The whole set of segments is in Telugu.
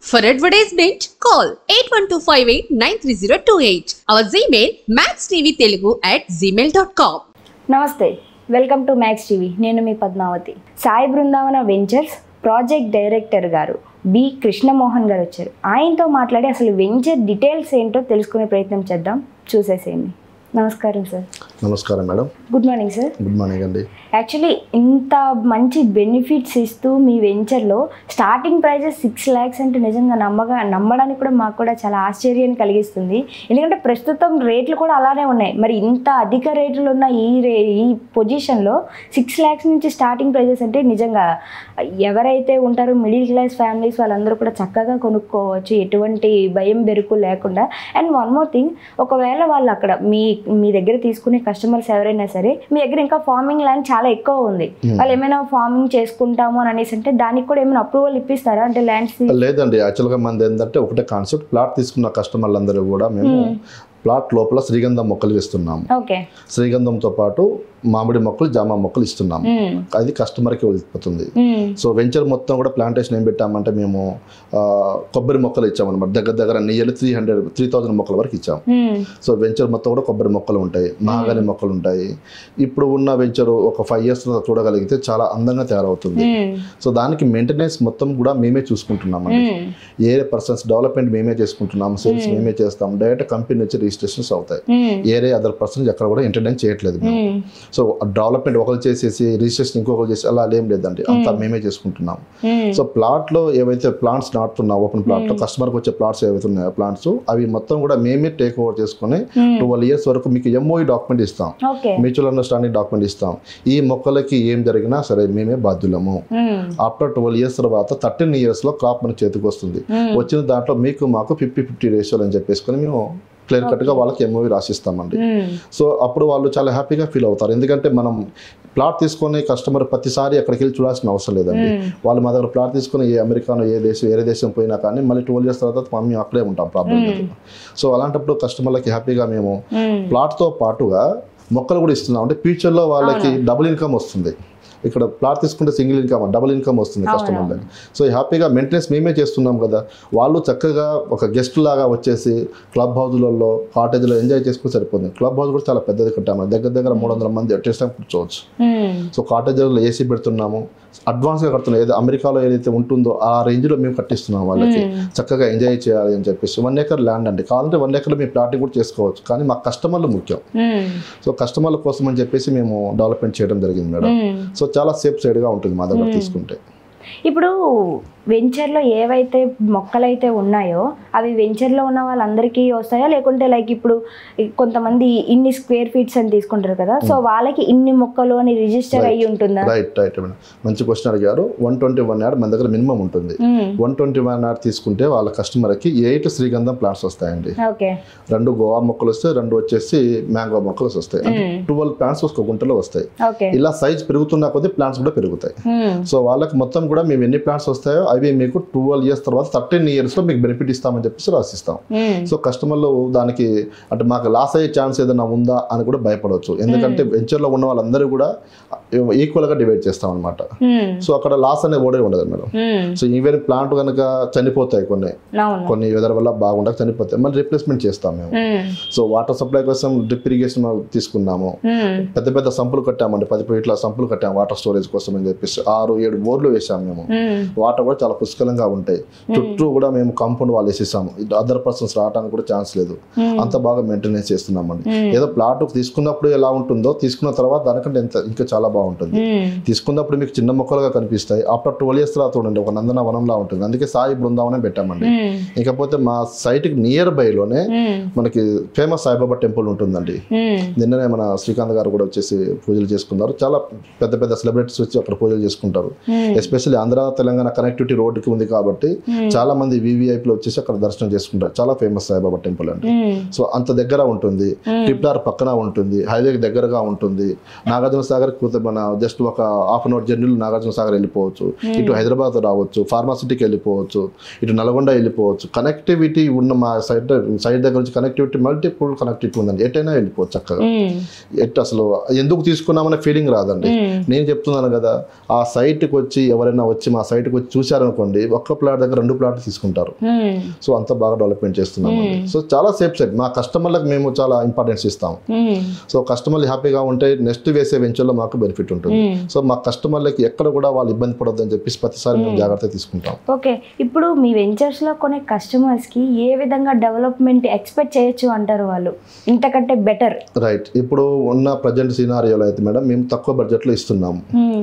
For advertisement, call 8125893028. Our Gmail, maxtvtelugu at gmail.com. నమస్తే వెల్కమ్ టు మ్యాక్స్ టీవీ నేను మీ Padmavathi Sai Brindavana ventures project director గారు బి కృష్ణమోహన్ గారు వచ్చారు ఆయనతో మాట్లాడి అసలు వెంచర్ డీటెయిల్స్ ఏంటో తెలుసుకునే ప్రయత్నం చేద్దాం చూసేసేయండి నమస్కారం సార్ నమస్కారం madam good morning sir good morning అండి యాక్చువల్లీ ఇంత మంచి బెనిఫిట్స్ ఇస్తూ మీ వెంచర్లో స్టార్టింగ్ ప్రైజెస్ సిక్స్ ల్యాక్స్ అంటే నిజంగా నమ్మగా నమ్మడానికి కూడా మాకు కూడా చాలా ఆశ్చర్యాన్ని కలిగిస్తుంది ఎందుకంటే ప్రస్తుతం రేట్లు కూడా అలానే ఉన్నాయి మరి ఇంత అధిక రేట్లు ఉన్న ఈ రే ఈ పొజిషన్లో సిక్స్ ల్యాక్స్ నుంచి స్టార్టింగ్ ప్రైజెస్ అంటే నిజంగా ఎవరైతే ఉంటారో మిడిల్ క్లాస్ ఫ్యామిలీస్ వాళ్ళందరూ కూడా చక్కగా కొనుక్కోవచ్చు ఎటువంటి భయం బెరుకు లేకుండా అండ్ వన్ మోర్ థింగ్ ఒకవేళ వాళ్ళు అక్కడ మీ మీ దగ్గర తీసుకునే కస్టమర్స్ ఎవరైనా సరే మీ దగ్గర ఇంకా ఫార్మింగ్ ల్యాండ్ చాలా ఎక్కువ ఉంది వాళ్ళు ఏమైనా ఫార్మింగ్ చేసుకుంటాము అని అనేసి అంటే దానికి కూడా ఏమైనా అప్రూవల్ ఇప్పిస్తారా అంటే ల్యాండ్స్ లేదండి యాక్చువల్గా మనది ఏంటంటే ఒకటే కాన్సెప్ట్ ప్లాట్ తీసుకున్న కస్టమర్లందరూ కూడా మేము ప్లాట్ లోపల శ్రీగంధం మొక్కలు ఇస్తున్నాము ఓకే శ్రీగంధంతో పాటు మామిడి మొక్కలు జామ మొక్కలు ఇస్తున్నాము అది కస్టమర్కి వెళ్ళిపోతుంది సో వెంచర్ మొత్తం కూడా ప్లాంటేషన్ ఏం పెట్టామంటే మేము ఆ, కొబ్బరి మొక్కలు ఇచ్చామన్నమాట దగ్గర దగ్గర nearly three hundred three thousand మొక్కల వరకు ఇచ్చాం సో వెంచర్ మొత్తం కూడా కొబ్బరి మొక్కలు ఉంటాయి మహాగని మొక్కలు ఉంటాయి ఇప్పుడు ఉన్న వెంచర్ ఒక ఫైవ్ ఇయర్స్ చూడగలిగితే చాలా అందంగా తయారవుతుంది సో దానికి మెయింటెనెన్స్ మొత్తం కూడా మేమే చూసుకుంటున్నామండి ఏ పర్సన్స్ డెవలప్మెంట్ మేమే చేసుకుంటున్నాం సేల్స్ మేమే చేస్తాం డైరెక్ట్ కంపెనీ నుంచి రిజిస్ట్రేషన్స్ అవుతాయి ఏరే అదర్ పర్సన్స్ ఎక్కడ కూడా ఎంటర్టైన్ చేయట్లేదు మేము సో డెవలప్మెంట్ ఒకరు చేసేసి రిజిస్ట్రేషన్ ఇంకొకరు చేసి అలా ఏం లేదండి అంతా మేమే చేసుకుంటున్నాం సో ప్లాట్ లో ఏవైతే ప్లాంట్స్ నాటుతున్నా ఓపెన్ ప్లాట్ లో కస్టమర్కి వచ్చే ప్లాట్స్ ఏవైతే ఉన్నాయో ప్లాంట్స్ అవి మొత్తం కూడా మేమే టేక్ ఓవర్ చేసుకొని ట్వెల్వ్ ఇయర్స్ వరకు మీకు ఎంఓఈ డాక్యుమెంట్ ఇస్తాం ఓకే మ్యూచువల్ అండర్స్టాండింగ్ డాక్యుమెంట్ ఇస్తాం ఈ మొక్కలకి ఏం జరిగినా సరే మేమే బాధ్యులము ఆఫ్టర్ ట్వెల్వ్ ఇయర్స్ తర్వాత థర్టీన్ ఇయర్స్ లో క్రాప్ మన చేతికి వస్తుంది వచ్చిన దాంట్లో మీకు మాకు ఫిఫ్టీ ఫిఫ్టీ రేషియోలు అని చెప్పేసుకొని మేము క్లియర్ కట్ గా వాళ్ళకి ఎంఓవి రాసిస్తామండి సో అప్పుడు వాళ్ళు చాలా హ్యాపీగా ఫీల్ అవుతారు ఎందుకంటే మనం ప్లాట్ తీసుకొని కస్టమర్ ప్రతిసారి అక్కడికి వెళ్ళి చూడాల్సిన అవసరం లేదండి వాళ్ళు మా దగ్గర ప్లాట్ తీసుకొని ఏ అమెరికానో ఏ దేశం వేరే దేశం పోయినా కానీ మళ్ళీ ట్వెల్వ్ ఇయర్స్ తర్వాత మేము అక్కడే ఉంటాం ప్రాబ్లం లేదు సో అలాంటప్పుడు కస్టమర్లకి హ్యాపీగా మేము ప్లాట్తో పాటుగా మొక్కలు కూడా ఇస్తున్నాం అంటే ఫ్యూచర్లో వాళ్ళకి డబుల్ ఇన్కమ్ వస్తుంది ఇక్కడ ప్లాట్ తీసుకుంటే సింగిల్ ఇన్కమ్ డబుల్ ఇన్కమ్ వస్తుంది కస్టమర్లకి సో హ్యాపీగా మెయింటెనెన్స్ మేమే చేస్తున్నాం కదా వాళ్ళు చక్కగా ఒక గెస్ట్ లాగా వచ్చేసి క్లబ్ హౌస్లలో కాటేజ్లో ఎంజాయ్ చేసుకుని సరిపోతుంది క్లబ్ హౌస్ కూడా చాలా పెద్దది కట్టాము దగ్గర దగ్గర మూడు వందల మంది అట్ టైం కూర్చోవచ్చు సో కాటేజ్లో ఏసీ పెడుతున్నాము అడ్వాన్స్గా కడుతున్నాం ఏదో అమెరికాలో ఏదైతే ఉంటుందో ఆ రేంజ్లో మేము కట్టిస్తున్నాం వాళ్ళకి చక్కగా ఎంజాయ్ చేయాలి అని చెప్పేసి వన్ ఎకర్ ల్యాండ్ అండి కావాలంటే వన్ ఎకర్ మీ ప్లాటింగ్ కూడా చేసుకోవచ్చు కానీ మాకు కస్టమర్లు ముఖ్యం సో కస్టమర్ల కోసం అని చెప్పేసి మేము డెవలప్మెంట్ చేయడం జరిగింది మేడం సో చాలా సేఫ్ సైడ్గా ఉంటుంది మా దగ్గర తీసుకుంటే ఇప్పుడు వెంచర్లో ఏవైతే మొక్కలైతే ఉన్నాయో అవి వెంచర్లో ఉన్న వాళ్ళందరికీ వస్తాయా లేకుంటే లైక్ ఇప్పుడు ఈ కొంతమంది ఇన్ని స్క్వేర్ ఫీట్స్ అని తీసుకుంటారు కదా సో వాళ్ళకి ఇన్ని మొక్కలు అని రిజిస్టర్ అయ్యి ఉంటుందా రైట్ రైట్ మేడం మంచి క్వశ్చన్ అడిగారు వన్ ట్వంటీ వన్ యాడ్ మన దగ్గర మినిమం ఉంటుంది వన్ ట్వంటీ వన్ యాడ్ తీసుకుంటే వాళ్ళ కస్టమర్కి ఎయిట్ శ్రీగంధం ప్లాంట్స్ వస్తాయండి ఓకే రెండు గోవా మొక్కలు వస్తాయి రెండు వచ్చేసి మ్యాంగో మొక్కలు వస్తాయి అంటే ట్వెల్వ్ ప్లాంట్స్ ఒక గుంటలో వస్తాయి ఓకే ఇలా సైజ్ పెరుగుతున్న కొద్దీ ప్లాంట్స్ కూడా పెరుగుతాయి సో వాళ్ళకి మొత్తం కూడా మేము ఎన్ని ప్లాంట్స్ వస్తాయో అవి మీకు ట్వెల్వ్ ఇయర్స్ తర్వాత థర్టీన్ ఇయర్స్ లో మీకు బెనిఫిట్ ఇస్తామని చెప్పేసి రాసిస్తాం సో కస్టమర్లు దానికి అంటే మాకు లాస్ అయ్యే ఛాన్స్ ఏదైనా ఉందా అని కూడా భయపడవచ్చు ఎందుకంటే వెంచర్లో ఉన్న వాళ్ళందరూ కూడా ఈక్వల్ గా డివైడ్ చేస్తాం అనమాట సో అక్కడ లాస్ అనేది ఓడే ఉండదు మేడం సో ఈవెన్ ప్లాంట్ కనుక చనిపోతాయి కొన్ని అవును కొన్ని వెదర్ వల్ల బాగుండక చనిపోతాయి మళ్ళీ రిప్లేస్మెంట్ చేస్తాం మేము సో వాటర్ సప్లై కోసం డ్రిప్ ఇరిగేషన్ తీసుకున్నాము పెద్ద పెద్ద సంపులు కట్టామండి పది ఫీట్ల సంపులు కట్టాము వాటర్ స్టోరేజ్ కోసం అని చెప్పేసి ఆరు ఏడు బోర్లు వేసాము మేము వాటర్ కూడా చాలా పుష్కలంగా ఉంటాయి చుట్టూ కూడా మేము కాంపౌండ్ వాళ్ళు వేసేసాము అదర్ పర్సన్స్ రావడానికి కూడా ఛాన్స్ లేదు అంత బాగా మెయింటెనెన్స్ చేస్తున్నామండి ఏదో ప్లాట్ తీసుకున్నప్పుడు ఎలా ఉంటుందో తీసుకున్న తర్వాత దానికంటే ఎంత ఇంకా చాలా బాగుంటుంది తీసుకున్నప్పుడు మీకు చిన్న మొక్కలుగా కనిపిస్తాయి ఆఫ్టర్ ట్వెల్వ్ ఇయర్స్ తర్వాత ఉండండి ఒక నందన వనంలా ఉంటుంది అందుకే సాయి బృందావనం పెట్టామండి ఇకపోతే మా సైట్ కి నియర్ బై లోనే మనకి ఫేమస్ సాయిబాబా టెంపుల్ ఉంటుందండి నిన్ననే మన శ్రీకాంత్ గారు కూడా వచ్చేసి పూజలు చేసుకున్నారు చాలా పెద్ద పెద్ద సెలబ్రిటీస్ వచ్చి అక్కడ పూజలు చేసుకుంటారు ఎస్పెషల్లీ ఆంధ్ర తెలంగాణ కనెక్టివిటీ రోడ్డుకి ఉంది కాబట్టి చాలా మంది వివిఐపీలు వచ్చేసి అక్కడ దర్శనం చేసుకుంటారు చాలా ఫేమస్ సాయిబాబా టెంపుల్ అండి సో అంత దగ్గర ఉంటుంది టిప్టార్ పక్కన ఉంటుంది హైవేకి దగ్గరగా ఉంటుంది నాగార్జున సాగర్ కూత మన జస్ట్ ఒక హాఫ్ అన్ అవర్ జర్నీలో నాగార్జున సాగర్ వెళ్ళిపోవచ్చు ఇటు హైదరాబాద్ రావచ్చు ఫార్మాసిటీకి వెళ్ళిపోవచ్చు ఇటు నల్గొండ వెళ్ళిపోవచ్చు కనెక్టివిటీ ఉన్న మా సైడ్ సైడ్ దగ్గర నుంచి కనెక్టివిటీ మల్టిపుల్ కనెక్టివిటీ ఉందండి ఎటైనా వెళ్ళిపోవచ్చు చక్కగా ఎట్ అసలు ఎందుకు తీసుకున్నామనే ఫీలింగ్ రాదండి నేను చెప్తున్నాను కదా ఆ సైట్కి వచ్చి ఎవరైనా వచ్చి మా సైట్కి వచ్చి చూశారు వెళ్ళారనుకోండి ఒక్క ప్లాట్ దగ్గర రెండు ప్లాట్ తీసుకుంటారు మ్మ్. సో అంత బాగా డెవలప్మెంట్ చేస్తున్నాం సో చాలా సేఫ్ సైడ్ మా కస్టమర్లకు మేము చాలా ఇంపార్టెన్స్ ఇస్తాం మ్మ్. సో కస్టమర్లు హ్యాపీగా ఉంటే నెక్స్ట్ వేసే వెంచర్లో మాకు బెనిఫిట్ ఉంటుంది సో మా కస్టమర్లకి ఎక్కడ కూడా వాళ్ళు ఇబ్బంది పడొద్దని చెప్పేసి ప్రతిసారి మేము జాగ్రత్త తీసుకుంటాం ఓకే ఇప్పుడు మీ వెంచర్స్లో కొనే కస్టమర్స్కి ఏ విధంగా డెవలప్మెంట్ ఎక్స్పెక్ట్ చేయొచ్చు అంటారు వాళ్ళు ఇంతకంటే బెటర్ రైట్ ఇప్పుడు ఉన్న ప్రజెంట్ సినారియోలో అయితే మేడం మేము తక్కువ బడ్జెట్లో ఇస్తున్నాము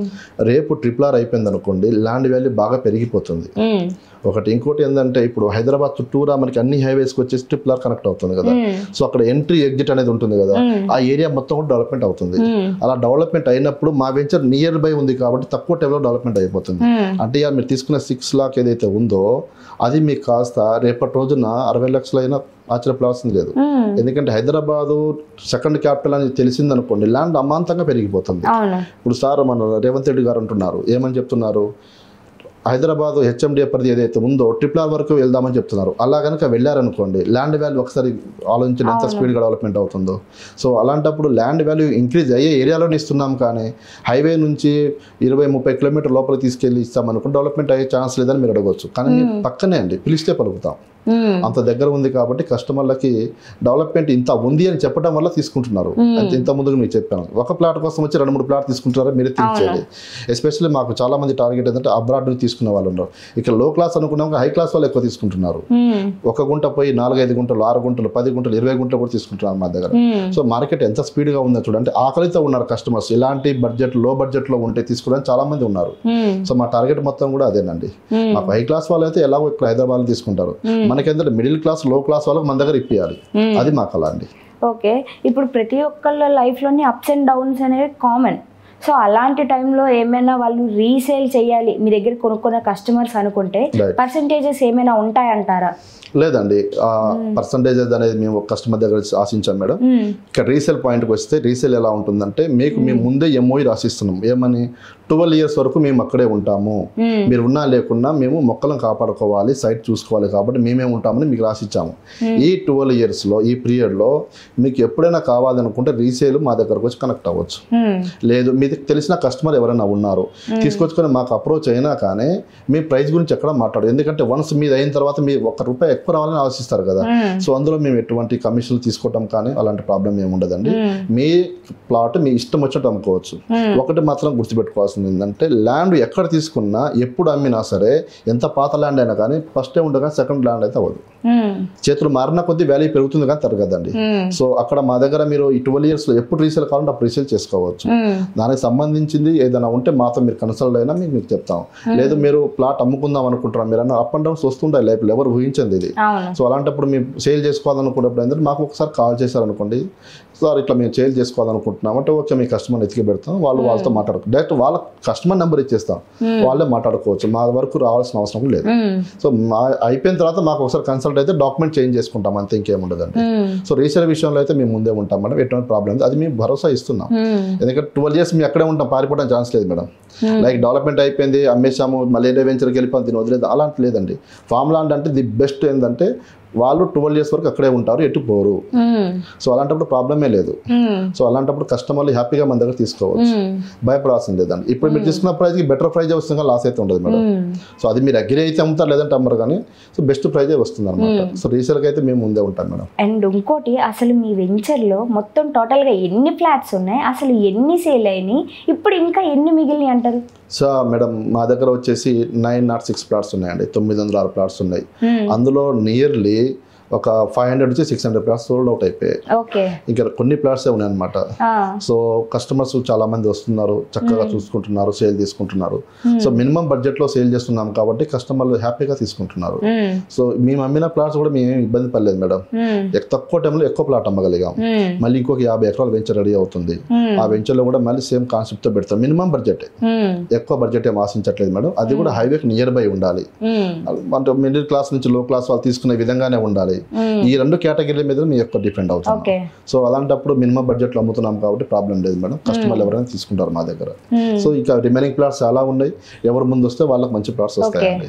రేపు ట్రిపుల్ ఆర్ అయిపోయింది అనుకోండి ల్యాండ్ వాల్యూ బాగా పెరిగిపోతుంది ఒకటి ఇంకోటి ఏంటంటే ఇప్పుడు హైదరాబాద్ చుట్టూరా మనకి అన్ని హైవేస్కి వచ్చేసి ట్రిపుల్ ఆర్ కనెక్ట్ అవుతుంది కదా సో అక్కడ ఎంట్రీ ఎగ్జిట్ అనేది ఉంటుంది కదా ఆ ఏరియా మొత్తం కూడా డెవలప్మెంట్ అవుతుంది అలా డెవలప్మెంట్ అయినప్పుడు మా వెంచర్ నియర్ బై ఉంది కాబట్టి తక్కువ టైంలో డెవలప్మెంట్ అయిపోతుంది అంటే ఇక మీరు తీసుకున్న సిక్స్ లాక్ ఏదైతే ఉందో అది మీకు కాస్త రేపటి రోజున అరవై లక్షలైనా ఆశ్చర్యపడాల్సింది లేదు ఎందుకంటే హైదరాబాదు సెకండ్ క్యాపిటల్ అని తెలిసిందనుకోండి ల్యాండ్ అమాంతంగా పెరిగిపోతుంది అవును ఇప్పుడు సార్ మన రేవంత్ రెడ్డి గారు అంటున్నారు ఏమని చెప్తున్నారు హైదరాబాద్ హెచ్ఎండి పరిధి ఏదైతే ఉందో ట్రిపుల్ ఆర్ వరకు వెళ్దామని చెప్తున్నారు అలా కనుక వెళ్ళారనుకోండి ల్యాండ్ వాల్యూ ఒకసారి ఆలోచించిన ఎంత స్పీడ్గా డెవలప్మెంట్ అవుతుందో సో అలాంటప్పుడు ల్యాండ్ వాల్యూ ఇంక్రీజ్ అయ్యే ఏరియాలోనే ఇస్తున్నాం కానీ హైవే నుంచి ఇరవై ముప్పై కిలోమీటర్ లోపలికి తీసుకెళ్ళి ఇస్తామనుకుంటే డెవలప్మెంట్ అయ్యే ఛాన్స్ లేదని మీరు అడగవచ్చు కానీ మీరు పక్కనే అండి పిలిస్తే పలుకుతాం మ్మ్. అంత దగ్గర ఉంది కాబట్టి కస్టమర్లకి డెవలప్మెంట్ ఇంత ఉంది అని చెప్పడం వల్ల తీసుకుంటున్నారు అంటే ఇంత ముందుకు మీకు చెప్పాను ఒక ప్లాట్ కోసం వచ్చి రెండు మూడు ప్లాట్ తీసుకుంటారా మీరే తెలిసేది ఎస్పెషల్లీ మాకు చాలా మంది టార్గెట్ ఏంటంటే అబ్రాడ్ నుంచి తీసుకునే వాళ్ళు ఉన్నారు ఇక్కడ లో క్లాస్ అనుకున్నాం హై క్లాస్ వాళ్ళు ఎక్కువ తీసుకుంటున్నారు మ్మ్. ఒక గుంట పోయి నాలుగైదు గుంటలు ఆరు గుంటలు పది గుంటలు ఇరవై గుంటలు కూడా తీసుకుంటున్నారు మా దగ్గర మ్మ్. సో మార్కెట్ ఎంత స్పీడ్గా ఉందో చూడండి ఆకలితో ఉన్నారు కస్టమర్స్ ఇలాంటి బడ్జెట్ లో బడ్జెట్లో ఉంటే తీసుకోవడానికి చాలా మంది ఉన్నారు మ్మ్. సో మా టార్గెట్ మొత్తం కూడా అదేనండి మ్మ్. మాకు హై క్లాస్ వాళ్ళు అయితే ఎలాగో ఇక్కడ హైదరాబాద్ తీసుకుంటారు మనకేంటంటే మిడిల్ క్లాస్ లో క్లాస్ వాళ్ళకి మన దగ్గర ఇప్పియాలి మ్మ్. అది మాకు అలా అండి ఓకే ఇప్పుడు ప్రతి ఒక్కళ్ళ లైఫ్లోని అప్స్ అండ్ డౌన్స్ అనేవి కామన్ సో అలాంటి టైంలో ఏమైనా వాళ్ళు రీసేల్ చేయాలి మీ దగ్గర కొనుక్కున్న కస్టమర్స్ అనుకుంటే Right. పర్సంటేజెస్ ఏమైనా ఉంటాయంటారా లేదండి ఆ పర్సంటేజెస్ అనేది మేము కస్టమర్ దగ్గర ఆశించాం మేడం మ్మ్. ఇక్కడ రీసేల్ పాయింట్కి వస్తే రీసేల్ ఎలా ఉంటుందంటే మీకు మేము ముందే ఎంఓఈ రాసిస్తున్నాం ఏమని ట్వెల్వ్ ఇయర్స్ వరకు మేము అక్కడే ఉంటాము మ్మ్. మీరు ఉన్నా లేకున్నా మేము మొక్కలను కాపాడుకోవాలి సైట్ చూసుకోవాలి కాబట్టి మేమే ఉంటామని మీకు రాసిచ్చాము ఈ ట్వెల్వ్ ఇయర్స్లో ఈ పీరియడ్లో మీకు ఎప్పుడైనా కావాలనుకుంటే రీసేల్ మా దగ్గరకు వచ్చి కనెక్ట్ అవ్వచ్చు మ్మ్. లేదు మీకు తెలిసిన కస్టమర్ ఎవరైనా ఉన్నారు తీసుకొచ్చుకొని మాకు అప్రోచ్ అయినా కానీ మీ ప్రైస్ గురించి ఎక్కడ మాట్లాడు ఎందుకంటే వన్స్ మీది అయిన తర్వాత మీ ఒక్క రూపాయి ఎక్కువ రావాలని ఆలోచిస్తారు కదా మ్మ్. సో అందులో మేము ఎటువంటి కమిషన్లు తీసుకోవటం కానీ అలాంటి ప్రాబ్లం ఏమి ఉండదండి మ్మ్. మీ ప్లాట్ మీ ఇష్టం వచ్చినట్టు అమ్ముకోవచ్చు మ్మ్. ఒకటి మాత్రం గుర్తుపెట్టుకోవాల్సింది ఏంటంటే ల్యాండ్ ఎక్కడ తీసుకున్నా ఎప్పుడు అమ్మినా సరే ఎంత పాత ల్యాండ్ అయినా కానీ ఫస్టే ఉండగా సెకండ్ ల్యాండ్ అయితే అవ్వదు మ్మ్. చేతులు మారిన కొద్దీ వాల్యూ పెరుగుతుంది కానీ తరగదండి మ్మ్. సో అక్కడ మా దగ్గర మీరు ఈ ట్వెల్వ్ ఇయర్స్లో ఎప్పుడు రీసేల్ కావాలంటే అప్పుడు రీసేల్ చేసుకోవచ్చు మ్మ్. దానికి సంబంధించింది ఏదైనా ఉంటే మాతో మీరు కన్సల్ట్ అయినా మీకు మీకు చెప్తాం లేదు మీరు ప్లాట్ అమ్ముకుందాం అనుకుంటారా మీరు అన్న అప్ అండ్ డౌన్స్ వస్తుంటాయి లైఫ్లో ఎవరు ఊహించండి ఇది అవును సో అలాంటప్పుడు మేము సేల్ చేసుకోవాలనుకున్నప్పుడు ఏంటంటే మాకు ఒకసారి కాల్ చేశారనుకోండి సార్ ఇట్లా మేము సేల్ చేసుకోవాలనుకుంటున్నాం అంటే ఓకే మీ కస్టమర్ ఎతికి పెడతాం వాళ్ళు వాళ్ళతో మాట్లాడుకో డైరెక్ట్ వాళ్ళ కస్టమర్ నెంబర్ ఇచ్చేస్తాం వాళ్ళే మాట్లాడుకోవచ్చు మా వరకు రావాల్సిన అవసరం లేదు మ్మ్. సో మా అయిపోయిన తర్వాత మాకు ఒకసారి కన్సల్ట్ అయితే డాక్యుమెంట్ చేంజ్ చేసుకుంటాం అంతే ఇంకేం ఉండదండి మ్మ్. సో రీసేల్ విషయంలో అయితే మేము ముందే ఉంటాం మేడం ఎటువంటి ప్రాబ్లం లేదు అది మేము భరోసా ఇస్తున్నాం మ్మ్. ఎందుకంటే ట్వెల్వ్ ఇయర్స్ మేము అక్కడే ఉంటాం పారిపోవడానికి ఛాన్స్ లేదు మేడం లైక్ డెవలప్మెంట్ అయిపోయింది అమ్మేసాము మళ్ళీ ఏదో వెంచర్కి వెళ్ళిపోయి దీని వదిలేదు అలాంటి లేదండి ఫామ్ ల్యాండ్ అంటే ది బెస్ట్ ఏంటంటే వాళ్ళు ట్వెల్వ్ ఇయర్స్ వరకు అక్కడే ఉంటారు ఎటు పోరు మ్మ్. సో అలాంటప్పుడు ప్రాబ్లమే లేదు మ్మ్. సో అలాంటప్పుడు కస్టమర్లు హ్యాపీగా మన దగ్గర తీసుకోవచ్చు మ్మ్. భయపడాల్సింది లేదండి ఇప్పుడు మీరు తీసుకున్న ప్రైస్కి బెటర్ ప్రైజ్ వస్తుంది లాస్ అయితే ఉండదు మేడం మ్మ్. సో అది మీరు అగ్రి అయితే అమ్ముతారు లేదంటే అమ్మరు కానీ సో బెస్ట్ ప్రైజే వస్తుంది అనమాట సో రీసేల్కి అయితే మేము ముందే ఉంటాం మేడం అండ్ ఇంకోటి అసలు మీ వెంచర్లో మొత్తం టోటల్గా ఎన్ని ఫ్లాట్స్ ఉన్నాయి అసలు ఎన్ని సేల్ అయినాయి ఇప్పుడు ఇంకా ఎన్ని మిగిలినాయి అంటారు సో మేడం మా దగ్గర వచ్చేసి నైన్ నాట్ సిక్స్ ప్లాట్స్ ఉన్నాయండి తొమ్మిది వందల ఆరు ప్లాట్స్ ఉన్నాయి మ్మ్. అందులో నియర్లీ ఒక ఫైవ్ హండ్రెడ్ నుంచి six hundred plots sold out అయిపోయాయి ఓకే ఇంకా కొన్ని ప్లాట్సే ఉన్నాయన్నమాట ఆ. సో కస్టమర్స్ చాలా మంది వస్తున్నారు చక్కగా చూసుకుంటున్నారు సేల్ తీసుకుంటున్నారు సో మినిమం బడ్జెట్ లో సేల్ చేస్తున్నాం కాబట్టి కస్టమర్లు హ్యాపీగా తీసుకుంటున్నారు మ్మ్. సో మేము అమ్మిన ప్లాట్స్ కూడా మేము ఏం ఇబ్బంది పడలేదు మేడం మ్మ్. ఎక్- తక్కువ టైంలో ఎక్కువ ప్లాట్ అమ్మగలిగాం మ్మ్. మళ్ళీ ఇంకొక యాభై ఎకరాలు వెంచర్ రెడీ అవుతుంది మ్మ్. ఆ వెంచర్లో కూడా మళ్ళీ సేమ్ కాన్సెప్ట్ తో పెడతాం మినిమం బడ్జెట్ మ్మ్. ఎక్కువ బడ్జెట్ ఏం ఆశించట్లేదు మేడం అది కూడా హైవేకి నియర్ బై ఉండాలి మ్మ్. అంటే మిడిల్ క్లాస్ నుంచి లో క్లాస్ వాళ్ళు తీసుకునే విధంగానే ఉండాలి మ్మ్. ఈ రెండు కేటగిరీల మీద మీ ఎక్కువ డిపెండ్ అవుతుంది ఓకే సో అలాంటప్పుడు మినిమం బడ్జెట్లో అమ్ముతున్నాం కాబట్టి ప్రాబ్లం లేదు మేడం కస్టమర్లు ఎవరైనా తీసుకుంటారు మా దగ్గర మ్మ్. సో ఇక రిమైనింగ్ ప్లాట్స్ చాలా ఉన్నాయి ఎవరు ముందు వస్తే వాళ్ళకి మంచి ప్లాట్స్ వస్తాయండి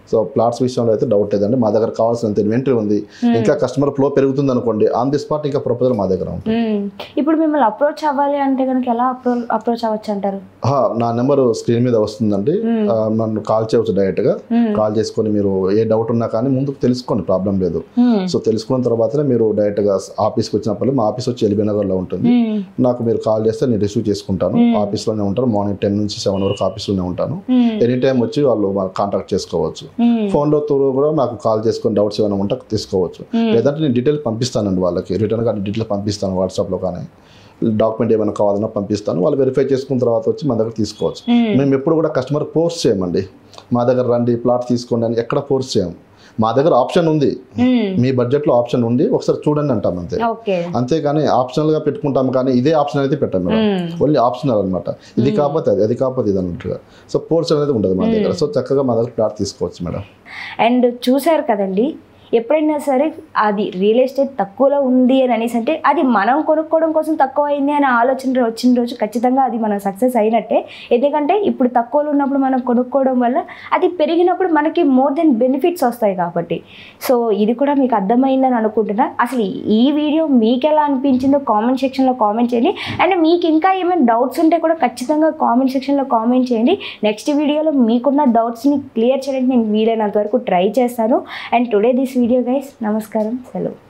సో ప్లాట్స్ విషయంలో అయితే డౌట్ లేదండి మా దగ్గర కావాల్సినంత ఇన్వెంటరీ ఉంది ఇంకా కస్టమర్ ఫ్లో పెరుగుతుంది అనుకోండి ఆన్ ది స్పాట్ ఇంకా ప్రపోజల్ మా దగ్గర ఉంటుంది మ్మ్. ఇప్పుడు మిమ్మల్ని అప్రోచ్ అవ్వాలి అంటే కనుక ఎలా అప్రో అప్రోచ్ అవ్వచ్చు అంటారు ఆహా, నా నెంబర్ స్క్రీన్ మీద వస్తుందండి ఆ, నన్ను కాల్ చేయవచ్చు డైరెక్ట్గా కాల్ చేసుకొని మీరు ఏ డౌట్ ఉన్నా కానీ ముందుకు తెలుసుకోండి ప్రాబ్లం లేదు మ్మ్. సో తెలుసుకున్న తర్వాతనే మీరు డైరెక్ట్గా ఆఫీస్కి వచ్చినప్పుడు మా ఆఫీస్ వచ్చి ఎల్బీ నగర్లో ఉంటుంది మ్మ్. నాకు మీరు కాల్ చేస్తే నేను రిసీవ్ చేసుకుంటాను ఆఫీస్లోనే ఉంటాను మార్నింగ్ టెన్ నుంచి సెవెన్ వరకు ఆఫీస్లోనే ఉంటాను మ్మ్. ఎనీ టైం వచ్చి వాళ్ళు కాంటాక్ట్ చేసుకోవచ్చు మ్మ్. ఫోన్లో త్రూ కూడా నాకు కాల్ చేసుకొని డౌట్స్ ఏమైనా ఉంటే తీసుకోవచ్చు లేదంటే నేను డీటెయిల్ పంపిస్తానండి వాళ్ళకి రిటర్న్ కానీ డీటెయిల్ పంపిస్తాను వాట్సాప్లో కానీ డాక్యుమెంట్ ఏమైనా కావాలన్నా పంపిస్తాను వాళ్ళు వెరిఫై చేసుకున్న తర్వాత వచ్చి మన దగ్గర తీసుకోవచ్చు మేము ఎప్పుడు కూడా కస్టమర్ ఫోర్స్ చేయమండి మా దగ్గర రండి ప్లాట్ తీసుకోండి అని ఎక్కడ ఫోర్స్ చేయం మా దగ్గర ఆప్షన్ ఉంది మ్మ్. మీ బడ్జెట్లో ఆప్షన్ ఉంది ఒకసారి చూడండి అంటాం అంతే ఓకే అంతేగాని ఆప్షనల్గా పెట్టుకుంటాం కానీ ఇదే ఆప్షన్ అయితే పెట్టాం మేడం మ్మ్. ఓన్లీ ఆప్షనల్ అనమాట ఇది కాకపోతే అది అది కాకపోతే ఇది అన్నట్టుగా సో ఫోర్స్ అనేది ఉండదు మా దగ్గర సో చక్కగా మా దగ్గర ప్లాట్ తీసుకోవచ్చు మేడం అండ్ చూశారు కదండి ఎప్పుడైనా సరే అది రియల్ ఎస్టేట్ తక్కువలో ఉంది అని అనేసి అంటే అది మనం కొనుక్కోవడం కోసం తక్కువ అయింది అనే ఆలోచన వచ్చిన రోజు ఖచ్చితంగా అది మనం సక్సెస్ అయినట్టే ఎందుకంటే ఇప్పుడు తక్కువలో ఉన్నప్పుడు మనం కొనుక్కోవడం వల్ల అది పెరిగినప్పుడు మనకి మోర్ దెన్ బెనిఫిట్స్ వస్తాయి కాబట్టి సో ఇది కూడా మీకు అర్థమైందని అనుకుంటున్నా అసలు ఈ వీడియో మీకు ఎలా అనిపించిందో కామెంట్ సెక్షన్లో కామెంట్ చేయండి అండ్ మీకు ఇంకా ఏమైనా డౌట్స్ ఉంటే కూడా ఖచ్చితంగా కామెంట్ సెక్షన్లో కామెంట్ చేయండి నెక్స్ట్ వీడియోలో మీకున్న డౌట్స్ని క్లియర్ చేయడానికి నేను వీలైనంత వరకు ట్రై చేస్తాను and today this video guys నమస్కారం సెలవు